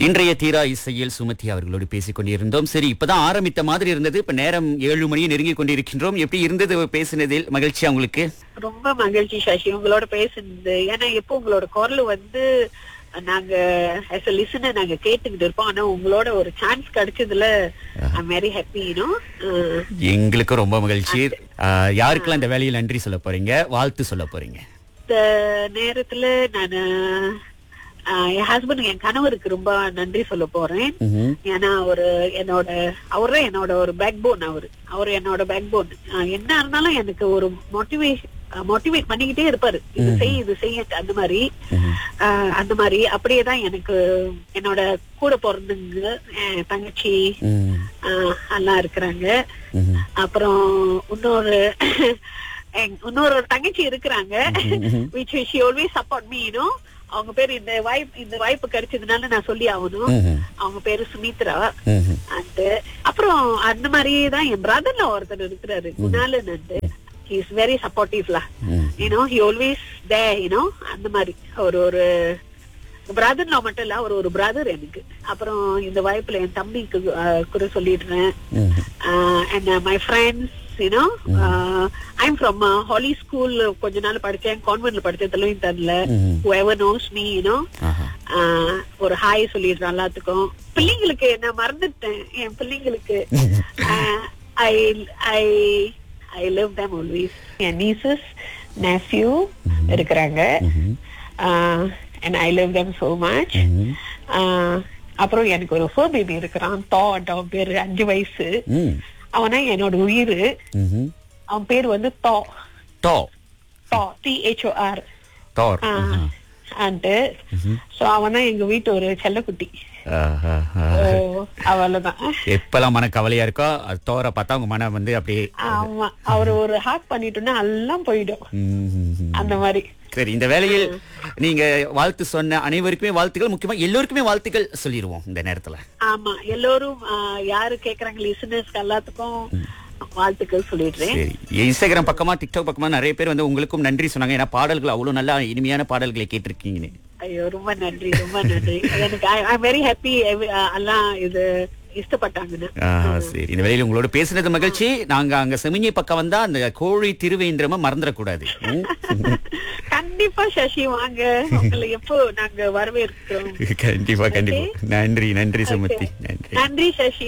இன்றைய தீரா இசையில் சுமதி அவர்களோடு பேசிக் கொண்டிருந்தோம் சரி இப்பதான் ஆரம்பித்த மாதிரி இருந்தது இப்ப நேரம் ஏழு மணியை நெருங்கி கொண்டிருக்கின்றோம் எப்படி இருந்தது பேசினதில் மகிழ்ச்சியா உங்களுக்கு ரொம்ப மகிழ்ச்சி சசி உங்களோட பேசுனது ஏன்னா எப்போ உங்களோட குரல் வந்து நாங்க ஆஸ் அ லிசனர் நாங்க கேட்டுக்கிட்டு இருப்போம் ஆனா உங்களோட ஒரு சான்ஸ் கிடைச்சதுல ஐம் வெரி ஹாப்பி யூனோ எங்களுக்கு ரொம்ப மகிழ்ச்சி ஆஹ், யாருக்கெல்லாம் இந்த வேலையில் நன்றி சொல்ல போறீங்க வாழ்த்து சொல்ல போறீங்க இந்த நேரத்துல நான் என் ஹஸ்பண்ட் என் கணவருக்கு ரொம்ப நன்றி சொல்ல போறேன் ம்ஹும். ஏன்னா அவரு என்னோட அவரு என்னோட ஒரு பேக் போன் அவரு அவரு என்னோட பேக் போன் என்ன இருந்தாலும் எனக்கு ஒரு மோட்டிவேஷன் மோட்டிவேட் பண்ணிக்கிட்டே இருப்பாரு இது செய் இது செய்ய அந்த மாதிரி ஆஹ், அந்த மாதிரி அப்படியே தான் எனக்கு என்னோட கூட பிறந்தவங்க என் தங்கச்சி ம், ஆஹ், எல்லாம் இருக்கிறாங்க ம்ஹும். அப்புறம் இன்னொரு எங்க- இன்னொரு ஒரு தங்கச்சி இருக்கிறாங்க which she always support me you know அவங்க பேர் இந்த வாய்ப்பு இந்த வாய்ப்பு கிடைச்சதுனால நான் சொல்லி ஆகணும் ம்ஹும். அவங்க பேரு சுமித்ரா ம்ஹும். அந்த அப்புறம் அந்த மாதிரியே தான் என் பிரதர்ல ஒருத்தர் இருக்கிறாரு குணாலன் வந்து ஹி இஸ் வெரி சப்போர்ட்டிவ்லா ம். You know he always they you know அந்த மாதிரி ஒரு ஒரு பிரதர்ல மட்டும் இல்ல அவர் ஒரு பிரதர் எனக்கு அப்புறம் இந்த வாய்ப்புல என் தம்பிக்கு அஹ், கூட சொல்லிடுறேன் ம்ஹும். And my friends you know I'm from holy school கொஞ்ச நாள் படிச்சேன் கான்வென்ட்ல படிச்சேன் தெலுங்குல ம்ஹும். whoever knows me you know ஆஹா. ஆஹ் ஒரு ஹாய் சொல்லிடுறேன் எல்லாத்துக்கும் பிள்ளைங்களுக்கு நான் மறந்துட்டேன் என் பிள்ளைங்களுக்கு I I I love them always என் நீசஸ் nephew இருக்கிறாங்க and I love them so much அப்புறம் எனக்கு ஒரு ஃபோர் பேபி இருக்கிறான் தா அவன் பேரு அஞ்சு வயசு ம். அவனா என்னோட உயிர் ம்ஹும். அவன் பேர் வந்து தா டோ தா டி ஹெச்ஓ ஆர் டோர் ஆஹா. அண்ட் சோ அவன் தான் எங்க வீட்டு ஒரு செல்லக்குட்டி ஆஹா. ஓ, அவ்வளவுதான் எப்பெல்லாம் மன கவலையா இருக்கோ அது தோற பார்த்தா உங்க மனம் வந்து அப்படியே ஆமா அவர் ஒரு ஹாக் பண்ணிட்டோம்னா எல்லாம் போயிடும் ம்ஹும். அந்த மாதிரி சரி இந்த வேளையில் நீங்க வாழ்த்து சொன்ன அனைவருக்குமே வாழ்த்துக்கள் முக்கியமா எல்லோருக்குமே வாழ்த்துக்கள் சொல்லிடுவோம் இந்த நேரத்துல ஆமா எல்லோரும் ஆ, யாரு கேக்குறாங்க லிசனர்ஸ்க்கு எல்லாத்துக்கும் வாழ்த்துக்கள் சொல்லிடுறேன் சரி இன்ஸ்டாகிராம் பக்கமா டிக்டாக் பக்கமா நிறைய பேர் வந்து உங்களுக்கும் நன்றி சொன்னாங்க ஏன்னா பாடல்கள் அவ்வளவு நல்லா இனிமையான பாடல்களை கேட்டிருக்கீங்கன்னு ஐயோ ரொம்ப நன்றி ரொம்ப நன்றி எனக்கு ஐ வெரி ஹாப்பி எல்லாம் இது இஷ்டப்பட்டாங்கன்னு ஆஹா, சரி இந்த வேளையில் உங்களோட பேசுனது மகிழ்ச்சி நாங்க அங்க செமிஞ்சி பக்கம் வந்தா அந்த கோழி திருவேந்திரமா மறந்துடக்கூடாது ம்? கண்டிப்பா சசி வாங்க உங்களை எப்போ நாங்க வரவேற்கிறோம் கண்டிப்பா கண்டிப்பா நன்றி நன்றி சுமதி நன்றி நன்றி சசி